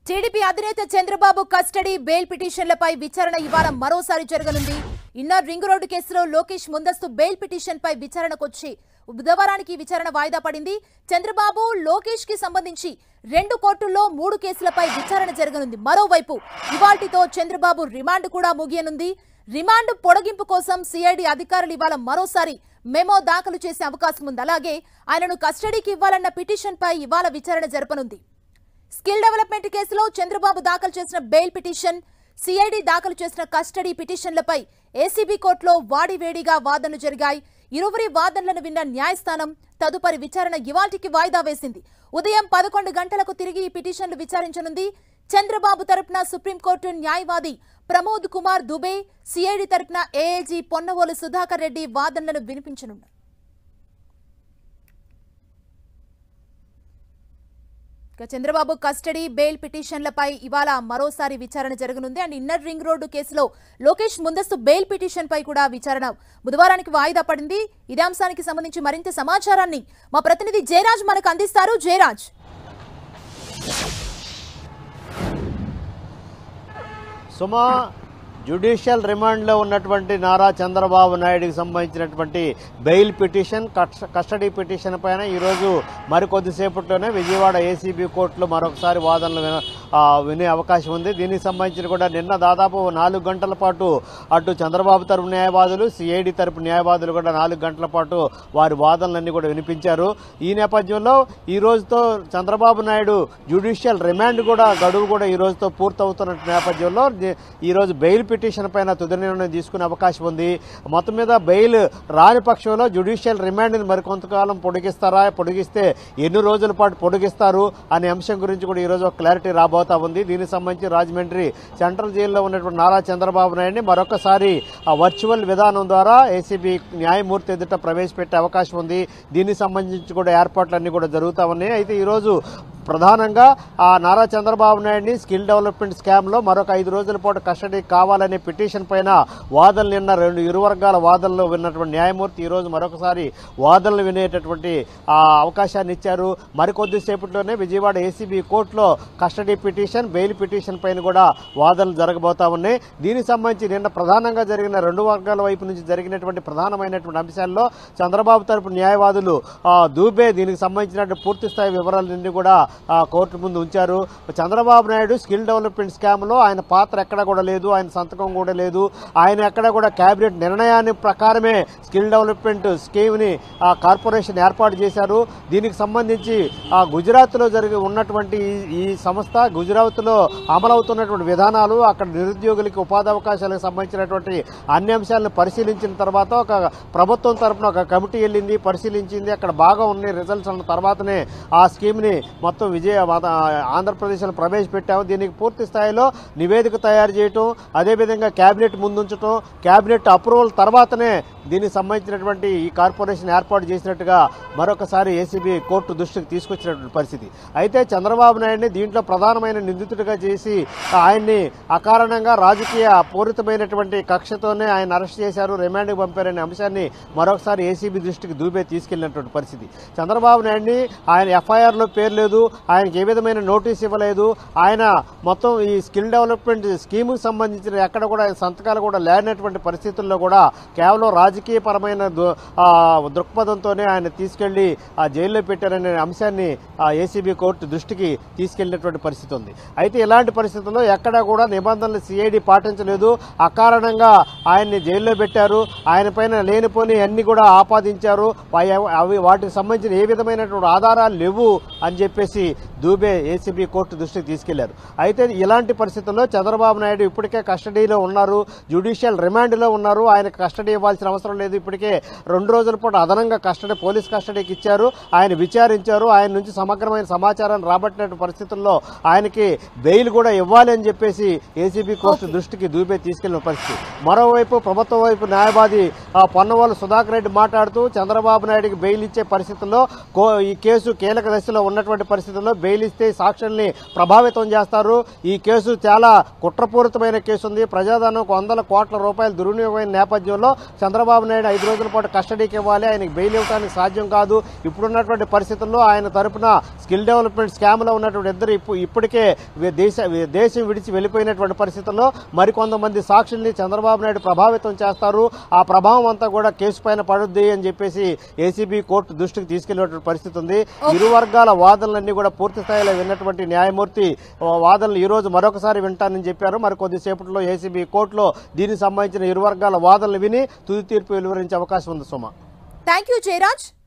TDP అధినేత Chandrababu custody bail పిటిషన్లపై విచారణ ఇవాళ మరోసారి జరగనుంది ఇన్నర్ రింగ్ రోడ్డు కేసులో లోకేష్ ముందస్తు బెయిల్ పిటిషన్ పై విచారణకొచ్చి బుధవారానికి విచారణ వాయిదా పడింది చంద్రబాబు లోకేష్ కి సంబంధించి రెండు కోర్టుల్లో మూడు కేసులపై విచారణ జరగనుంది మరోవైపు ఇవాల్టితో చంద్రబాబు రిమాండ్ కూడా ముగియనుంది రిమాండ్ పొడిగింపు కోసం సిఐడి అధికారులు ఇవాళ మరోసారి మెమో దాఖలు చేసే అవకాశం ఉంది అలాగే ఆయనను కస్టడీకి ఇవ్వాలన్న పిటిషన్ పై ఇవాళ విచారణ జరపనుంది స్కిల్ డెవలప్మెంట్ కేసులో చంద్రబాబు దాఖలు చేసిన బెయిల్ పిటిషన్ సిఐడి దాఖలు చేసిన కస్టడీ పిటిషన్లపై ఏసీబీ కోర్టులో వాడివేడిగా వాదనలు జరిగాయి ఇరువురి వాదనలను విన్న న్యాయస్థానం తదుపరి విచారణ ఇవాల్టికి వాయిదా వేసింది ఉదయం పదకొండు గంటలకు తిరిగి ఈ పిటిషన్లు విచారించనుంది చంద్రబాబు తరపున సుప్రీంకోర్టు న్యాయవాది ప్రమోద్ కుమార్ దుబే సిఐడి తరపున ఏఏజీ పొన్నవోలు సుధాకర్ రెడ్డి వాదనలను వినిపించనున్నారు ఇక చంద్రబాబు కస్టడీ బెయిల్ పిటిషన్లపై ఇవాళ మరోసారి విచారణ జరగనుంది అండ్ ఇన్నర్ రింగ్ రోడ్డు కేసులో లోకేష్ ముందస్తు బెయిల్ పిటిషన్ పై కూడా విచారణ బుధవారానికి వాయిదా పడింది ఇదే అంశానికి సంబంధించి మరింత సమాచారాన్ని మా ప్రతినిధి జయరాజ్ మనకు అందిస్తారు జయరాజ్ సుమా జ్యుడిషియల్ రిమాండ్లో ఉన్నటువంటి నారా చంద్రబాబు నాయుడుకి సంబంధించినటువంటి బెయిల్ పిటిషన్ కస్- కస్టడీ పిటిషన్ పైన ఈరోజు మరికొద్దిసేపట్లోనే విజయవాడ ఏసీబీ కోర్టులో మరొకసారి వాదనలు విన- ఆ, వినే అవకాశం ఉంది దీనికి సంబంధించి కూడా నిన్న దాదాపు నాలుగు గంటల పాటు అటు చంద్రబాబు తరపు న్యాయవాదులు సిఐడి తరపు న్యాయవాదులు కూడా నాలుగు గంటల పాటు వారి వాదనలన్నీ కూడా వినిపించారు ఈ నేపథ్యంలో ఈ రోజుతో చంద్రబాబు నాయుడు జ్యుడిషియల్ రిమాండ్ కూడా గడువు కూడా ఈ రోజుతో పూర్తవుతున్న నేపథ్యంలో ది- ఈ రోజు బెయిల్ పిటిషన్ పైన తుది నిర్ణయం తీసుకునే అవకాశం ఉంది మొత్తం మీద బెయిల్ రాని పక్షంలో జ్యుడిషియల్ రిమాండ్ని మరికొంతకాలం పొడిగిస్తారా పొడిగిస్తే ఎన్ని రోజుల పాటు పొడిగిస్తారు అనే అంశం గురించి కూడా ఈ రోజు ఒక క్లారిటీ రాబోతా ఉంది దీనికి సంబంధించి రాజమండ్రి సెంట్రల్ జైల్లో ఉన్నటువంటి నారా చంద్రబాబు నాయుడిని మరొకసారి ఆ వర్చువల్ విధానం ద్వారా ఏసీబీ న్యాయమూర్తి ఎదుట ప్రవేశపెట్టే అవకాశం ఉంది దీనికి సంబంధించి కూడా ఏర్పాట్లన్నీ కూడా జరుగుతా ఉన్నాయి అయితే ఈరోజు ప్రధానంగా ఆ నారా చంద్రబాబు నాయుడిని స్కిల్ డెవలప్మెంట్ స్కామ్ లో మరొక ఐదు రోజుల పాటు కస్టడీ కావాలనే పిటిషన్ పైన వాదనలు నిన్న రెండు ఇరు వర్గాల వాదనలు విన్నటువంటి న్యాయమూర్తి ఈ రోజు మరొకసారి వాదనలు వినేటటువంటి ఆ అవకాశాన్ని ఇచ్చారు మరికొద్ది సేపట్లోనే విజయవాడ ఏసీబీ కోర్టులో కస్టడీ పిటిషన్ బెయిల్ పిటిషన్ పైన కూడా వాదనలు జరగబోతా ఉన్నాయి దీనికి సంబంధించి నిన్న ప్రధానంగా జరిగిన రెండు వర్గాల వైపు నుంచి జరిగినటువంటి ప్రధానమైనటువంటి అంశాల్లో చంద్రబాబు తరపు న్యాయవాదులు ఆ, దూబే దీనికి సంబంధించినటువంటి పూర్తి స్థాయి వివరాలన్నీ కూడా ఆ, కోర్టు ముందు ఉంచారు Chandrababu Naidu skill development scam లో ఆయన పాత్ర ఎక్కడ కూడా లేదు ఆయన సంతకం కూడా లేదు ఆయన ఎక్కడ కూడా కేబినెట్ నిర్ణయాన్ని ప్రకారమే స్కిల్ డెవలప్మెంట్ స్కీమ్ ని ఆ కార్పొరేషన్ ఏర్పాటు చేశారు దీనికి సంబంధించి ఆ గుజరాత్ లో జరిగి ఉన్నటువంటి ఈ- ఈ సంస్థ గుజరాత్ లో అమలవుతున్నటువంటి విధానాలు అక్కడ నిరుద్యోగులకి ఉపాధి అవకాశాలకు సంబంధించినటువంటి అన్ని అంశాలను పరిశీలించిన తర్వాత ఒక ప్రభుత్వం తరపున ఒక కమిటీ వెళ్ళింది పరిశీలించింది అక్కడ బాగా ఉన్నాయి రిజల్ట్స్ అన్న తర్వాతనే ఆ స్కీమ్ ని మొత్తం విజయ ఆంధ్రప్రదేశ్లో ప్రవేశపెట్టాము దీనికి పూర్తి స్థాయిలో నివేదిక తయారు చేయటం అదేవిధంగా కేబినెట్ ముందుంచటం కేబినెట్ అప్రూవల్ తర్వాతనే దీనికి సంబంధించినటువంటి ఈ కార్పొరేషన్ ఏర్పాటు చేసినట్టుగా మరొకసారి ఏసీబీ కోర్టు దృష్టికి తీసుకొచ్చినటువంటి పరిస్థితి అయితే చంద్రబాబు నాయుడిని దీంట్లో ప్రధానమైన నిందితుడిగా చేసి ఆయన్ని అకారణంగా రాజకీయ పూరితమైనటువంటి కక్షతోనే ఆయన అరెస్ట్ చేశారు రిమాండ్కి పంపారనే అంశాన్ని మరొకసారి ఏసీబీ దృష్టికి దూబే తీసుకెళ్లినటువంటి పరిస్థితి చంద్రబాబు నాయుడిని ఆయన ఎఫ్ఐఆర్లో పేరు లేదు ఆయనకి ఏ విధమైన నోటీస్ ఇవ్వలేదు ఆయన మొత్తం ఈ స్కిల్ డెవలప్మెంట్ స్కీముకి సంబంధించిన ఎక్కడ కూడా ఆయన సంతకాలు కూడా లేనటువంటి పరిస్థితుల్లో కూడా కేవలం రాజకీయపరమైన దు- ఆ, దృక్పథంతోనే ఆయన తీసుకెళ్లి ఆ జైల్లో పెట్టారనే అంశాన్ని ఆ ఏసీబీ కోర్టు దృష్టికి తీసుకెళ్లినటువంటి పరిస్థితి ఉంది అయితే ఇలాంటి పరిస్థితుల్లో ఎక్కడా కూడా నిబంధనలు సిఐడి పాటించలేదు అకారణంగా ఆయన్ని జైల్లో పెట్టారు ఆయన పైన లేనిపోని అన్ని కూడా ఆపాదించారు అవి- అవి వాటికి సంబంధించిన ఏ విధమైనటువంటి ఆధారాలు లేవు అని చెప్పేసి దూబే ఏసీబీ కోర్టు దృష్టికి తీసుకెళ్లారు అయితే ఇలాంటి పరిస్థితుల్లో చంద్రబాబు నాయుడు ఇప్పటికే కస్టడీలో ఉన్నారు జ్యుడిషియల్ రిమాండ్లో ఉన్నారు ఆయనకు కస్టడీ ఇవ్వాల్సిన అవసరం లేదు ఇప్పటికే రెండు రోజుల పాటు అదనంగా కస్టడీ పోలీస్ కస్టడీకి ఇచ్చారు ఆయన విచారించారు ఆయన నుంచి సమగ్రమైన సమాచారాన్ని రాబట్టిన పరిస్థితుల్లో ఆయనకి బెయిల్ కూడా ఇవ్వాలి అని చెప్పేసి ఏసీబీ కోర్టు దృష్టికి దూబే తీసుకెళ్లిన పరిస్థితి మరోవైపు ప్రభుత్వం వైపు న్యాయవాది ఆ, పొన్నవాళ్ళు సుధాకర్ రెడ్డి మాట్లాడుతూ చంద్రబాబు నాయుడికి బెయిల్ ఇచ్చే పరిస్థితుల్లో కో- ఈ కేసు కీలక దశలో ఉన్నటువంటి పరిస్థితి పరిస్థితుల్లో బెయిల్ ఇస్తే సాక్షుల్ని ప్రభావితం చేస్తారు ఈ కేసు చాలా కుట్రపూరితమైన కేసు ఉంది ప్రజాధనం వందల కోట్ల రూపాయలు దుర్వినియోగమైన నేపథ్యంలో చంద్రబాబు నాయుడు ఐదు రోజుల పాటు కస్టడీకి ఇవ్వాలి ఆయనకి బెయిల్ ఇవ్వడానికి సాధ్యం కాదు ఇప్పుడున్నటువంటి పరిస్థితుల్లో ఆయన తరపున స్కిల్ డెవలప్మెంట్ స్కామ్లో ఉన్నటువంటి ఇద్దరు ఇప్పు ఇప్పటికే వి- దేశ వి- దేశం విడిచి వెళ్ళిపోయినటువంటి పరిస్థితుల్లో మరికొంతమంది సాక్షుల్ని చంద్రబాబు నాయుడు ప్రభావితం చేస్తారు ఆ ప్రభావం అంతా కూడా కేసు పైన పడుద్ది అని చెప్పేసి ఏసీబీ కోర్టు దృష్టికి తీసుకెళ్లినటువంటి పరిస్థితి ఉంది ఇరు వర్గాల వాదనలన్నీ కూడా పూర్తి స్థాయిలో విన్నటువంటి న్యాయమూర్తి ఆ, వాదనలు ఈ రోజు మరొకసారి వింటానని చెప్పారు మరి కొద్దిసేపట్లో ఏసీబీ కోర్టులో దీనికి సంబంధించిన ఇరు వర్గాల వాదనలు విని తుది తీర్పు వెలువరించే అవకాశం ఉంది సుమ థ్యాంక్ యూ జయరాజ్